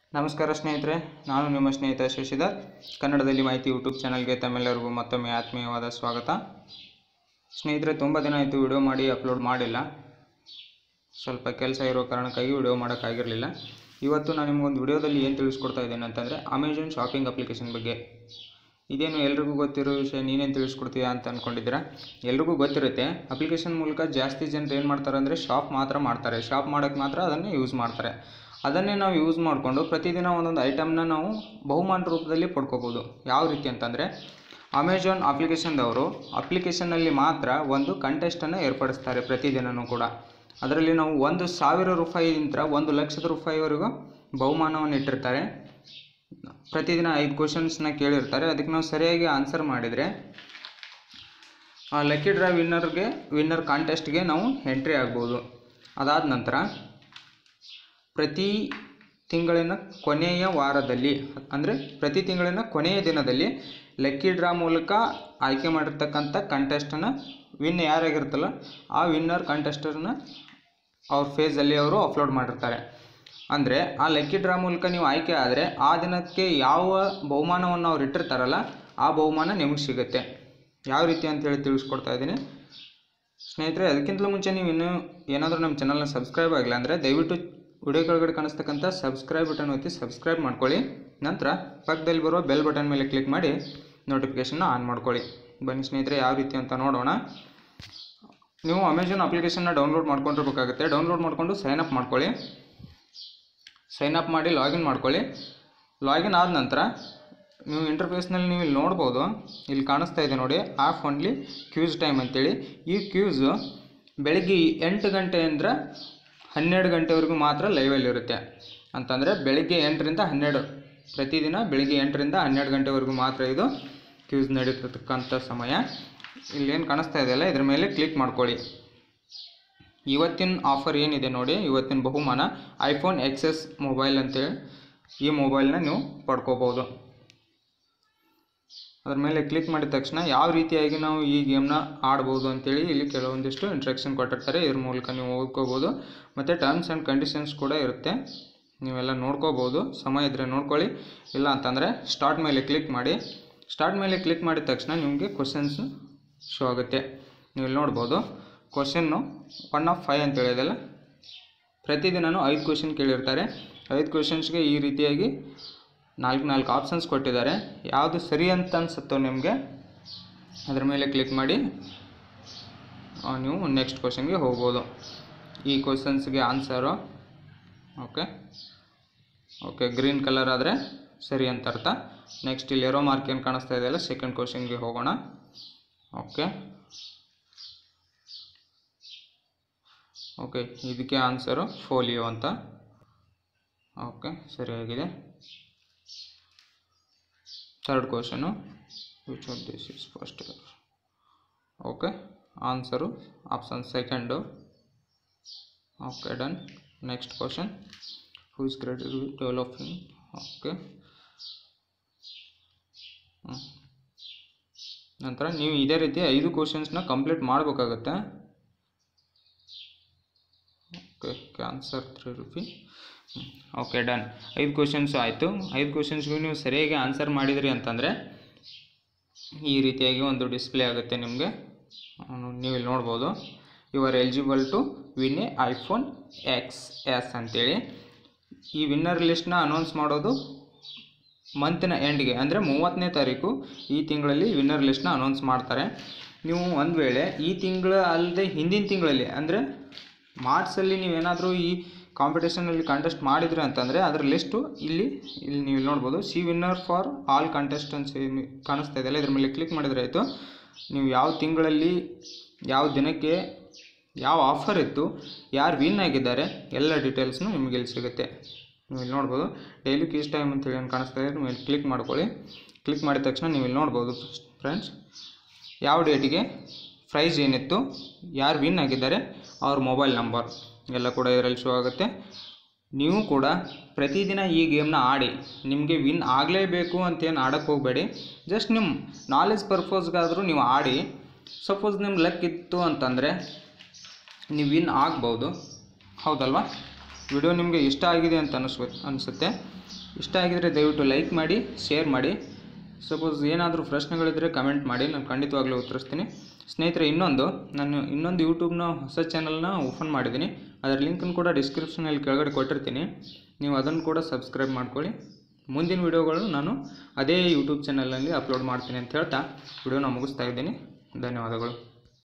ನಮಸ್ಕಾರ ಸ್ನೇಹಿತರೆ ನಾನು ನಿಮ್ಮ ಸ್ನೇಹಿತ ಶಶಿಧರ್ ಕನ್ನಡದಲ್ಲಿ ಮಾಹಿತಿ ಯೂಟ್ಯೂಬ್ ಚಾನಲ್ಗೆ ತಮ್ಮೆಲ್ಲರಿಗೂ ಮತ್ತೊಮ್ಮೆ ಆತ್ಮೀಯವಾದ ಸ್ವಾಗತ ಸ್ನೇಹಿತರೆ ತುಂಬ ದಿನ ಆಯಿತು ವಿಡಿಯೋ ಮಾಡಿ ಅಪ್ಲೋಡ್ ಮಾಡಿಲ್ಲ ಸ್ವಲ್ಪ ಕೆಲಸ ಇರೋ ಕಾರಣಕ್ಕಾಗಿ ವಿಡಿಯೋ ಮಾಡೋಕ್ಕಾಗಿರಲಿಲ್ಲ ಇವತ್ತು ನಾನು ನಿಮಗೊಂದು ವಿಡಿಯೋದಲ್ಲಿ ಏನು ತಿಳಿಸ್ಕೊಡ್ತಾ ಇದ್ದೇನೆ ಅಂತಂದರೆ ಅಮೆಜಾನ್ ಶಾಪಿಂಗ್ ಅಪ್ಲಿಕೇಶನ್ ಬಗ್ಗೆ ಇದೇನು ಎಲ್ರಿಗೂ ಗೊತ್ತಿರೋ ವಿಷಯ ನೀನೇನು ತಿಳಿಸ್ಕೊಡ್ತೀಯಾ ಅಂತ ಅಂದ್ಕೊಂಡಿದ್ದೀರಾ ಎಲ್ರಿಗೂ ಗೊತ್ತಿರುತ್ತೆ ಅಪ್ಲಿಕೇಶನ್ ಮೂಲಕ ಜಾಸ್ತಿ ಜನರು ಏನು ಮಾಡ್ತಾರೆ ಅಂದರೆ ಶಾಪ್ ಮಾತ್ರ ಮಾಡ್ತಾರೆ ಶಾಪ್ ಮಾಡೋಕ್ಕೆ ಮಾತ್ರ ಅದನ್ನೇ ಯೂಸ್ ಮಾಡ್ತಾರೆ ಅದನ್ನೇ ನಾವು ಯೂಸ್ ಮಾಡಿಕೊಂಡು ಪ್ರತಿದಿನ ಒಂದೊಂದು ಐಟಮ್ನ ನಾವು ಬಹುಮಾನ ರೂಪದಲ್ಲಿ ಪಡ್ಕೋಬೋದು ಯಾವ ರೀತಿ ಅಂತಂದರೆ ಅಮೆಜಾನ್ ಅಪ್ಲಿಕೇಶನ್ದವರು ಅಪ್ಲಿಕೇಶನ್ನಲ್ಲಿ ಮಾತ್ರ ಒಂದು ಕಂಟೆಸ್ಟನ್ನು ಏರ್ಪಡಿಸ್ತಾರೆ ಪ್ರತಿದಿನವೂ ಕೂಡ ಅದರಲ್ಲಿ ನಾವು ಒಂದು ಸಾವಿರ ರೂಪಾಯಿಯಿಂದ ಒಂದು ಲಕ್ಷದ ರೂಪಾಯಿವರೆಗೂ ಬಹುಮಾನವನ್ನು ಇಟ್ಟಿರ್ತಾರೆ ಪ್ರತಿದಿನ ಐದು ಕ್ವಶನ್ಸ್ನ ಕೇಳಿರ್ತಾರೆ ಅದಕ್ಕೆ ನಾವು ಸರಿಯಾಗಿ ಆನ್ಸರ್ ಮಾಡಿದರೆ ಲಕ್ಕಿ ಡ್ರಾ ವಿನ್ನರ್ಗೆ ವಿನ್ನರ್ ಕಾಂಟೆಸ್ಟ್ಗೆ ನಾವು ಎಂಟ್ರಿ ಆಗ್ಬೋದು ಅದಾದ ನಂತರ ಪ್ರತಿ ತಿಂಗಳಿನ ಕೊನೆಯ ವಾರದಲ್ಲಿ ಅಂದರೆ ಪ್ರತಿ ತಿಂಗಳಿನ ಕೊನೆಯ ದಿನದಲ್ಲಿ ಲಕ್ಕಿ ಡ್ರಾ ಮೂಲಕ ಆಯ್ಕೆ ಮಾಡಿರ್ತಕ್ಕಂಥ ಕಂಟೆಸ್ಟನ್ನು ವಿನ್ ಯಾರಾಗಿರುತ್ತಲ್ಲ ಆ ವಿನ್ನರ್ ಕಂಟೆಸ್ಟರ್ನ ಅವ್ರ ಫೇಸಲ್ಲಿ ಅವರು ಅಪ್ಲೋಡ್ ಮಾಡಿರ್ತಾರೆ ಅಂದರೆ ಆ ಲಕ್ಕಿ ಡ್ರಾ ಮೂಲಕ ನೀವು ಆಯ್ಕೆ ಆದರೆ ಆ ದಿನಕ್ಕೆ ಯಾವ ಬಹುಮಾನವನ್ನು ಅವ್ರು ಇಟ್ಟಿರ್ತಾರಲ್ಲ ಆ ಬಹುಮಾನ ನಿಮಗೆ ಸಿಗುತ್ತೆ ಯಾವ ರೀತಿ ಅಂತೇಳಿ ತಿಳಿಸ್ಕೊಡ್ತಾ ಇದ್ದೀನಿ ಸ್ನೇಹಿತರೆ ಅದಕ್ಕಿಂತಲೂ ಮುಂಚೆ ನೀವು ಇನ್ನೂ ಏನಾದರೂ ನಮ್ಮ ಚಾನಲ್ನ ಸಬ್ಸ್ಕ್ರೈಬ್ ಆಗಿಲ್ಲ ಅಂದರೆ ದಯವಿಟ್ಟು ವಿಡಿಯೋ ಕೆಳಗಡೆ ಕಾಣಿಸ್ತಕ್ಕಂಥ ಸಬ್ಸ್ಕ್ರೈಬ್ ಬಟನ್ ಒತ್ತಿ ಸಬ್ಸ್ಕ್ರೈಬ್ ಮಾಡ್ಕೊಳ್ಳಿ ನಂತರ ಪಕ್ಕದಲ್ಲಿ ಬರೋ ಬೆಲ್ ಬಟನ್ ಮೇಲೆ ಕ್ಲಿಕ್ ಮಾಡಿ ನೋಟಿಫಿಕೇಷನ್ನ ಆನ್ ಮಾಡ್ಕೊಳ್ಳಿ ಬನ್ನಿ ಸ್ನೇಹಿತರೆ ಯಾವ ರೀತಿ ಅಂತ ನೋಡೋಣ ನೀವು ಅಮೆಜಾನ್ ಅಪ್ಲಿಕೇಶನ್ನ ಡೌನ್ಲೋಡ್ ಮಾಡ್ಕೊಂಡಿರ್ಬೇಕಾಗುತ್ತೆ ಡೌನ್ಲೋಡ್ ಮಾಡಿಕೊಂಡು ಸೈನ್ ಅಪ್ ಮಾಡ್ಕೊಳ್ಳಿ ಸೈನ್ ಅಪ್ ಮಾಡಿ ಲಾಗಿನ್ ಮಾಡ್ಕೊಳ್ಳಿ ಲಾಗಿನ್ ಆದ ನಂತರ ನೀವು ಇಂಟರ್ಫೇಸ್ನಲ್ಲಿ ನೀವು ಇಲ್ಲಿ ನೋಡ್ಬೋದು ಇಲ್ಲಿ ಕಾಣಿಸ್ತಾ ಇದೆ ನೋಡಿ ಆಫ್ ಓನ್ಲಿ ಕ್ಯೂಸ್ ಟೈಮ್ ಅಂತೇಳಿ ಈ ಕ್ಯೂಸು ಬೆಳಗ್ಗೆ ಎಂಟು ಗಂಟೆಯಿಂದ ಹನ್ನೆರಡು ಗಂಟೆವರೆಗೂ ಮಾತ್ರ ಲೈವಲ್ಲಿ ಇರುತ್ತೆ ಅಂತಂದರೆ ಬೆಳಗ್ಗೆ ಎಂಟರಿಂದ ಹನ್ನೆರಡು ಪ್ರತಿದಿನ ಬೆಳಗ್ಗೆ ಎಂಟರಿಂದ ಹನ್ನೆರಡು ಗಂಟೆವರೆಗೂ ಮಾತ್ರ ಇದು ಕ್ಯೂಸ್ ನಡೀತಿರ್ತಕ್ಕಂಥ ಸಮಯ ಇಲ್ಲೇನು ಕಾಣಿಸ್ತಾ ಇದೆಯಲ್ಲ ಇದ್ರ ಮೇಲೆ ಕ್ಲಿಕ್ ಮಾಡ್ಕೊಳ್ಳಿ ಇವತ್ತಿನ ಆಫರ್ ಏನಿದೆ ನೋಡಿ ಇವತ್ತಿನ ಬಹುಮಾನ ಐಫೋನ್ ಎಕ್ಸೆಸ್ ಮೊಬೈಲ್ ಅಂತೇಳಿ ಈ ಮೊಬೈಲ್ನ ನೀವು ಪಡ್ಕೋಬೋದು ಅದ್ರ ಮೇಲೆ ಕ್ಲಿಕ್ ಮಾಡಿದ ತಕ್ಷಣ ಯಾವ ರೀತಿಯಾಗಿ ನಾವು ಈ ಗೇಮ್ನ ಆಡ್ಬೋದು ಅಂತೇಳಿ ಇಲ್ಲಿ ಕೆಲವೊಂದಿಷ್ಟು ಇಂಟ್ರಕ್ಷನ್ ಕೊಟ್ಟಿರ್ತಾರೆ ಇದ್ರ ಮೂಲಕ ನೀವು ಓದ್ಕೋಬೋದು ಮತ್ತು ಟರ್ಮ್ಸ್ ಆ್ಯಂಡ್ ಕಂಡೀಷನ್ಸ್ ಕೂಡ ಇರುತ್ತೆ ನೀವೆಲ್ಲ ನೋಡ್ಕೋಬೋದು ಸಮಯ ಇದ್ದರೆ ನೋಡ್ಕೊಳ್ಳಿ ಇಲ್ಲ ಅಂತಂದರೆ ಸ್ಟಾರ್ಟ್ ಮೇಲೆ ಕ್ಲಿಕ್ ಮಾಡಿ ಸ್ಟಾರ್ಟ್ ಮೇಲೆ ಕ್ಲಿಕ್ ಮಾಡಿದ ತಕ್ಷಣ ನಿಮಗೆ ಕ್ವಶನ್ಸ್ ಶೋ ಆಗುತ್ತೆ ನೀವು ಇಲ್ಲಿ ನೋಡ್ಬೋದು ಕ್ವಶನ್ನು ಒನ್ ಆಫ್ ಫೈವ್ ಅಂತ ಹೇಳಿದಲ್ಲ ಪ್ರತಿದಿನವೂ ಐದು ಕ್ವಶನ್ ಕೇಳಿರ್ತಾರೆ ಐದು ಕ್ವಶನ್ಸ್ಗೆ ಈ ರೀತಿಯಾಗಿ ನಾಲ್ಕು ನಾಲ್ಕು ಆಪ್ಷನ್ಸ್ ಕೊಟ್ಟಿದ್ದಾರೆ ಯಾವುದು ಸರಿ ಅಂತ ಅನಿಸುತ್ತೋ ನಿಮಗೆ ಅದ್ರ ಮೇಲೆ ಕ್ಲಿಕ್ ಮಾಡಿ ಆ, ನೀವು ನೆಕ್ಸ್ಟ್ ಕ್ವಶನ್ಗೆ ಹೋಗ್ಬೋದು ಈ ಕ್ವಶನ್ಸ್ಗೆ answer okay okay green colour ಆದರೆ ಸರಿ ಅಂತ ಅರ್ಥ ನೆಕ್ಸ್ಟ್ ಇಲ್ಲಿ ಎರೋ ಮಾರ್ಕ್ ಏನು ಕಾಣಿಸ್ತಾ ಇದೆಯಲ್ಲ ಸೆಕೆಂಡ್ ಕ್ವಶನ್ಗೆ ಹೋಗೋಣ ಓಕೆ ಓಕೆ ಇದಕ್ಕೆ ಆನ್ಸರು ಫೋಲಿಯೋ ಅಂತ ಓಕೆ ಸರಿಯಾಗಿದೆ third question which of this is first okay answer option second okay done next question who is great developing okay ನಂತರ ನೀವು ಇದೇ ರೀತಿ ಐದು ಕ್ವಶನ್ಸ್ನ ಕಂಪ್ಲೀಟ್ ಮಾಡಬೇಕಾಗತ್ತೆ okay answer three rupee okay done ಐದು ಕ್ವಶನ್ಸ್ ಆಯಿತು ಐದು ಕ್ವಶನ್ಸ್ಗೂ ನೀವು ಸರಿಯಾಗಿ ಆನ್ಸರ್ ಮಾಡಿದ್ರಿ ಅಂತಂದರೆ ಈ ರೀತಿಯಾಗಿ ಒಂದು ಡಿಸ್ಪ್ಲೇ ಆಗುತ್ತೆ ನಿಮಗೆ ನೀವು ಇಲ್ಲಿ ನೋಡ್ಬೋದು you are eligible to win a iPhone X S ಅಂತೇಳಿ ಈ ವಿನ್ನರ್ ಲಿಸ್ಟ್ನ ಅನೌನ್ಸ್ ಮಾಡೋದು ಮಂತಿನ ಎಂಡ್ಗೆ ಅಂದರೆ ಮೂವತ್ತನೇ ತಾರೀಕು ಈ ತಿಂಗಳಲ್ಲಿ ವಿನ್ನರ್ ಲಿಸ್ಟ್ನ ಅನೌನ್ಸ್ ಮಾಡ್ತಾರೆ ನೀವು ಒಂದು ವೇಳೆ ಈ ತಿಂಗಳ ಅಲ್ಲದೆ ಹಿಂದಿನ ತಿಂಗಳಲ್ಲಿ ಅಂದರೆ ಮಾರ್ಚಲ್ಲಿ ನೀವೇನಾದರೂ ಈ ಕಾಂಪಿಟೇಷನಲ್ಲಿ ಕಂಟೆಸ್ಟ್ ಮಾಡಿದ್ರಿ ಅಂತಂದರೆ ಅದರ ಲಿಸ್ಟು ಇಲ್ಲಿ ಇಲ್ಲಿ ನೀವು ಇಲ್ಲಿ ನೋಡ್ಬೋದು see winner for all contestants ಕಾಣಿಸ್ತಾ ಇದೆಯಲ್ಲ ಇದ್ರ ಮೇಲೆ ಕ್ಲಿಕ್ ಮಾಡಿದ್ರೆ ಆಯಿತು ನೀವು ಯಾವ ತಿಂಗಳಲ್ಲಿ ಯಾವ ದಿನಕ್ಕೆ ಯಾವ ಆಫರ್ ಇತ್ತು ಯಾರು ವಿನ್ ಆಗಿದ್ದಾರೆ ಎಲ್ಲ ಡೀಟೇಲ್ಸ್ನು ನಿಮಗೆ ಇಲ್ಲಿ ಸಿಗುತ್ತೆ ನೀವು ಇಲ್ಲಿ ನೋಡ್ಬೋದು ಡೈಲಿ ಕೀಸ್ ಟೈಮ್ ಅಂತೇಳಿ ಏನು ಕಾಣಿಸ್ತಾ ಇದೆ ನೀವು ಇಲ್ಲಿ ಕ್ಲಿಕ್ ಮಾಡ್ಕೊಳ್ಳಿ ಕ್ಲಿಕ್ ಮಾಡಿದ ತಕ್ಷಣ ನೀವು ಇಲ್ಲಿ ನೋಡ್ಬೋದು ಫ್ರೆಂಡ್ಸ್ ಯಾವ ಡೇಟಿಗೆ ಪ್ರೈಸ್ ಏನಿತ್ತು ಯಾರು ವಿನ್ ಆಗಿದ್ದಾರೆ ಅವ್ರ ಮೊಬೈಲ್ ನಂಬರ್ ಎಲ್ಲ ಕೂಡ ಇದರಲ್ಲಿ ಶೋ ಆಗುತ್ತೆ ನೀವು ಕೂಡ ಪ್ರತಿದಿನ ಈ ಗೇಮ್ನ ಆಡಿ ನಿಮಗೆ ವಿನ್ ಆಗಲೇಬೇಕು ಅಂತೇನು ಆಡೋಕ್ಕೆ ಹೋಗಬೇಡಿ ಜಸ್ಟ್ ನಿಮ್ಮ ನಾಲೆಜ್ ಪರ್ಪಸ್ಗಾದರೂ ನೀವು ಆಡಿ ಸಪೋಸ್ ನಿಮ್ಮ ಲಕ್ ಇತ್ತು ಅಂತಂದರೆ ನೀವು ವಿನ್ ಆಗ್ಬೋದು ಹೌದಲ್ವಾ ವಿಡಿಯೋ ನಿಮಗೆ ಇಷ್ಟ ಆಗಿದೆ ಅಂತ ಅನಿಸ್ ಅನಿಸುತ್ತೆ ಇಷ್ಟ ಆಗಿದರೆ ದಯವಿಟ್ಟು ಲೈಕ್ ಮಾಡಿ ಶೇರ್ ಮಾಡಿ ಸಪೋಸ್ ಏನಾದರೂ ಪ್ರಶ್ನೆಗಳಿದ್ದರೆ ಕಮೆಂಟ್ ಮಾಡಿ ನಾನು ಖಂಡಿತವಾಗ್ಲೂ ಉತ್ತರಿಸ್ತೀನಿ ಸ್ನೇಹಿತರೆ ಇನ್ನೊಂದು ನಾನು ಇನ್ನೊಂದು ಯೂಟ್ಯೂಬ್ನ ಹೊಸ ಚಾನಲ್ನ ಓಪನ್ ಮಾಡಿದ್ದೀನಿ ಅದರ ಲಿಂಕನ್ನು ಕೂಡ ಡಿಸ್ಕ್ರಿಪ್ಷನಲ್ಲಿ ಕೆಳಗಡೆ ಕೊಟ್ಟಿರ್ತೀನಿ ನೀವು ಅದನ್ನು ಕೂಡ ಸಬ್ಸ್ಕ್ರೈಬ್ ಮಾಡ್ಕೊಳ್ಳಿ ಮುಂದಿನ ವೀಡಿಯೋಗಳು ನಾನು ಅದೇ ಯೂಟ್ಯೂಬ್ ಚಾನಲಲ್ಲಿ ಅಪ್ಲೋಡ್ ಮಾಡ್ತೀನಿ ಅಂತ ಹೇಳ್ತಾ ವಿಡಿಯೋನ ಮುಗಿಸ್ತಾ ಇದ್ದೀನಿ ಧನ್ಯವಾದಗಳು